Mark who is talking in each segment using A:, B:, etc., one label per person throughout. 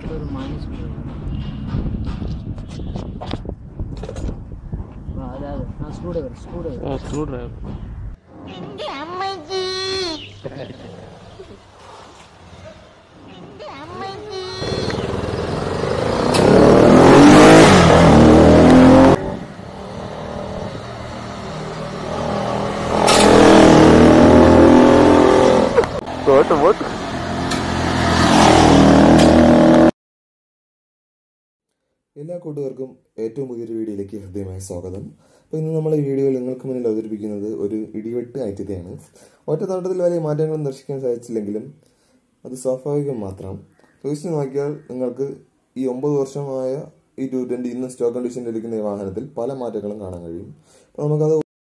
A: ഒരു മൈനസ് അതെ അതെ ആ screwdriver screwdriver
B: screwdriver പോട്ട് പോട്ട്
C: എല്ലാ കൂട്ടുകാർക്കും ഏറ്റവും പുതിയൊരു വീഡിയോയിലേക്ക് ഹൃദയമായ സ്വാഗതം അപ്പോൾ ഇന്ന് നമ്മൾ ഈ വീഡിയോയിൽ നിങ്ങൾക്ക് മുന്നിൽ അവതരിപ്പിക്കുന്നത് ഒരു ഇടിവെട്ട് ഐറ്റത്തെയാണ് ഒറ്റത്തോട്ടത്തിൽ വലിയ മാറ്റങ്ങളൊന്നും ദർശിക്കാൻ സാധിച്ചില്ലെങ്കിലും അത് സ്വാഭാവികം മാത്രം ചോദിച്ചു നോക്കിയാൽ നിങ്ങൾക്ക് ഈ ഒമ്പത് വർഷമായ ഈ ടു ട്വൻറ്റി ഇന്ന് സ്റ്റോക്ക് കണ്ടീഷനിൽ ഇരിക്കുന്ന ഈ വാഹനത്തിൽ പല മാറ്റങ്ങളും കാണാൻ കഴിയും അപ്പോൾ നമുക്കത്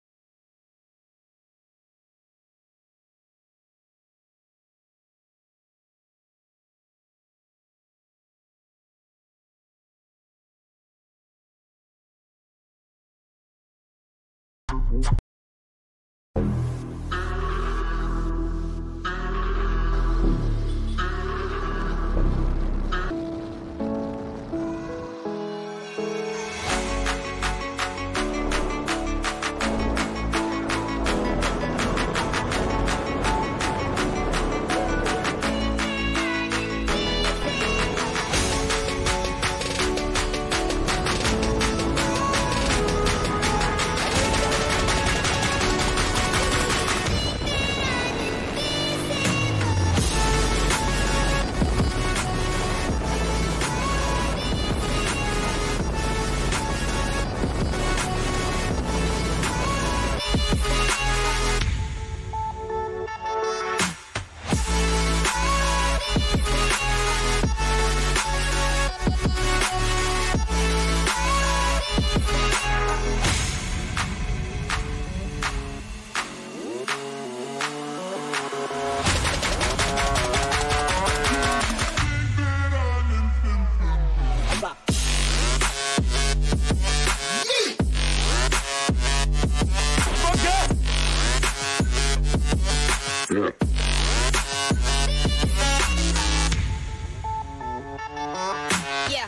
D: Yeah.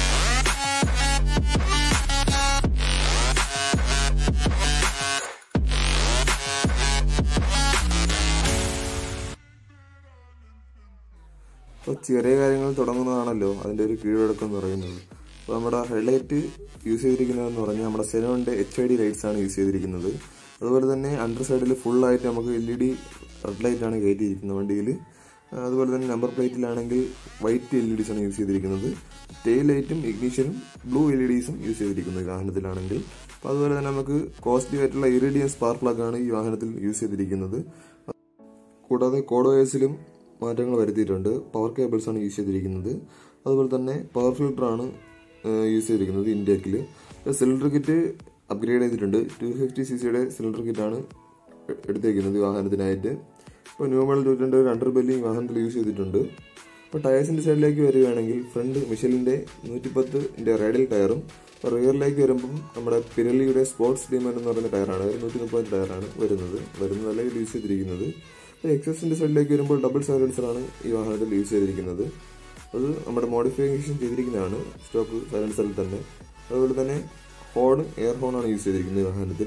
C: അപ്പോൾ ചെറിയ കാര്യങ്ങൾ തുടങ്ങുന്നതാണല്ലോ അതിൻ്റെ ഒരു കീഴടക്കം എന്ന് പറയുന്നത് അപ്പോൾ നമ്മുടെ ഹെഡ്ലൈറ്റ് യൂസ് ചെയ്തിരിക്കുന്നതെന്ന് പറഞ്ഞാൽ നമ്മുടെ സെനോണിൻ്റെ എച്ച് ഐ ഡി ലൈറ്റ്സ് ആണ് യൂസ് ചെയ്തിരിക്കുന്നത് അതുപോലെ തന്നെ അണ്ടർ സൈഡിൽ ഫുള്ളായിട്ട് നമുക്ക് L E D red light ആണ് കയറ്റിയിരിക്കുന്നത് വണ്ടിയിൽ അതുപോലെ തന്നെ നമ്പർ പ്ലേറ്റിലാണെങ്കിൽ വൈറ്റ് എൽ ഇ ഡിസ് ആണ് യൂസ് ചെയ്തിരിക്കുന്നത് ടെയിൽ ലൈറ്റും ഇഗ്നീഷനും ബ്ലൂ എൽ ഇ ഡിസും യൂസ് ചെയ്തിരിക്കുന്നത് ഈ വാഹനത്തിലാണെങ്കിൽ അപ്പോൾ അതുപോലെ തന്നെ നമുക്ക് കോസ്റ്റ്ലി ആയിട്ടുള്ള ഇറിഡിയൻ സ്പാർക്ക് പ്ലഗ് ആണ് ഈ വാഹനത്തിൽ യൂസ് ചെയ്തിരിക്കുന്നത് കൂടാതെ കോഡോയേഴ്സിലും മാറ്റങ്ങൾ വരുത്തിയിട്ടുണ്ട് പവർ കേബിൾസ് ആണ് യൂസ് ചെയ്തിരിക്കുന്നത് അതുപോലെ തന്നെ പവർ ഫിൽറ്റർ ആണ് യൂസ് ചെയ്തിരിക്കുന്നത് ഇൻഡേക്കിൽ സിലിണ്ടർ കിറ്റ് അപ്ഗ്രേഡ് ചെയ്തിട്ടുണ്ട് ടു ഫിഫ്റ്റി സി സിയുടെ സിലിണ്ടർ കിറ്റാണ് എടുത്തേക്കുന്നത് ഈ വാഹനത്തിനായിട്ട് ഇപ്പോൾ ന്യൂ മോഡൽ ടു ട്വൻറ്റി രണ്ടർ ബെല്ലി ഈ വാഹനത്തിൽ യൂസ് ചെയ്തിട്ടുണ്ട് ഇപ്പോൾ ടയേഴ്സിൻ്റെ സൈഡിലേക്ക് വരികയാണെങ്കിൽ ഫ്രണ്ട് മിഷലിൻ്റെ നൂറ്റിപ്പത്തിൻ്റെ റേഡിയൽ ടയറും റിയറിലേക്ക് വരുമ്പം നമ്മുടെ പിരലിയുടെ സ്പോർട്സ് ഡീമൻ എന്ന് പറയുന്ന ടയറാണ് നൂറ്റി മുപ്പത് ടയറാണ് വരുന്നത് വരുന്നതല്ല ഇതിൽ യൂസ് ചെയ്തിരിക്കുന്നത് എക്സസിൻ്റെ സൈഡിലേക്ക് വരുമ്പോൾ ഡബിൾ സൈലൻസറാണ് ഈ വാഹനത്തിൽ യൂസ് ചെയ്തിരിക്കുന്നത് അത് നമ്മുടെ മോഡിഫിക്കേഷൻ ചെയ്തിരിക്കുന്നതാണ് സ്റ്റോക്ക് സൈലൻസറിൽ തന്നെ അതുപോലെ തന്നെ ഹോൺ എയർ ഹോണാണ് യൂസ് ചെയ്തിരിക്കുന്നത് ഈ വാഹനത്തിൽ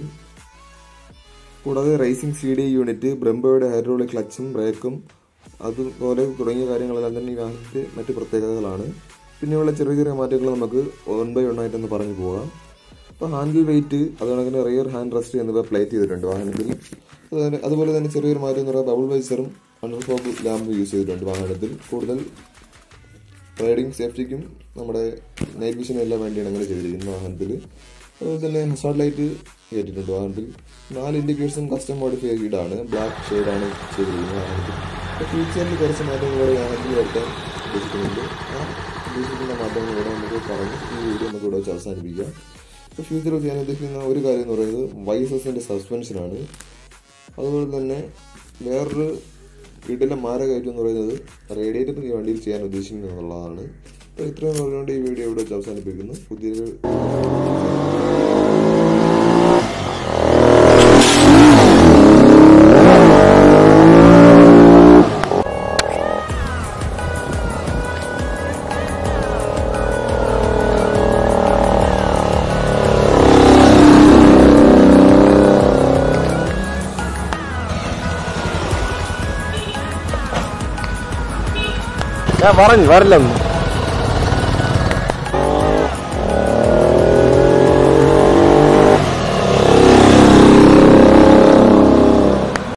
C: കൂടാതെ റേസിംഗ് സി ഡി യൂണിറ്റ് ബ്രംബോയുടെ ഹൈഡ്രോളിക് ക്ലച്ചും ബ്രേക്കും അതുപോലെ തുടങ്ങിയ കാര്യങ്ങളെല്ലാം തന്നെ ഈ വാഹനത്തിന്റെ മറ്റ് പ്രത്യേകതകളാണ് പിന്നെയുള്ള ചെറിയ ചെറിയ മാറ്റങ്ങൾ നമുക്ക് വൺ ബൈ വൺ ആയിട്ടൊന്ന് പറഞ്ഞു പോകാം അപ്പോൾ ഹാൻഡിൽ വെയിറ്റ് അതുപോലെ തന്നെ റിയർ ഹാൻഡ് റെസ്റ്റ് എന്നിവ പ്ലേറ്റ് ചെയ്തിട്ടുണ്ട് വാഹനത്തിൽ അതുപോലെ അതുപോലെ തന്നെ ചെറിയൊരു മാറ്റം എന്ന് പറയുന്നത് ബബിൾ വൈസറും അണ്ടർ ഫോഗ് ലാമ്പ് യൂസ് ചെയ്തിട്ടുണ്ട് വാഹനത്തിൽ കൂടുതൽ റൈഡിംഗ് സേഫ്റ്റിക്കും നമ്മുടെ നൈറ്റ് വിഷനും എല്ലാം വേണ്ടിയാണ് അങ്ങനെ ചെയ്തിരിക്കുന്നത് വാഹനത്തിൽ അതുപോലെ തന്നെ ഹസാർഡ് ലൈറ്റ് കയറ്റിയിട്ടുണ്ട് വാഹനത്തിൽ നാല് ഇൻഡിക്കേറ്റേഴ്സും കസ്റ്റം മോഡിഫൈഡ് ആണ് ബ്ലാക്ക് ഷെയ്ഡാണ് ചെയ്തിരിക്കുന്നത് വാഹനത്തിൽ അപ്പോൾ ഫ്യൂച്ചറിൽ കുറച്ച് മാറ്റങ്ങളോടെ വാഹനത്തിൽ വരുത്താൻ ഉദ്ദേശിക്കുന്നുണ്ട് ആ ഉദ്ദേശിക്കുന്ന മാറ്റങ്ങളോടെ നമുക്ക് പറഞ്ഞ് ഈ വീഡിയോ നമുക്ക് ഇവിടെ വെച്ച് അവസാനിപ്പിക്കാം ഇപ്പോൾ ഫ്യൂച്ചറിൽ ചെയ്യാൻ ഉദ്ദേശിക്കുന്ന ഒരു കാര്യം എന്ന് പറയുന്നത് വൈസസിൻ്റെ സസ്പെൻഷനാണ് അതുപോലെ തന്നെ വേറൊരു വീട്ടിലെ മാരകയറ്റം എന്ന് പറയുന്നത് റേഡിയേറ്റർ ഈ വണ്ടിയിൽ ചെയ്യാൻ ഉദ്ദേശിക്കുന്നു എന്നുള്ളതാണ് അപ്പോൾ ഇത്രയും പറഞ്ഞുകൊണ്ട് ഈ വീഡിയോ ഇവിടെ വെച്ച് അവസാനിപ്പിക്കുന്നു പുതിയൊരു
B: ഞാൻ പറഞ്ഞു വരില്ലെന്ന്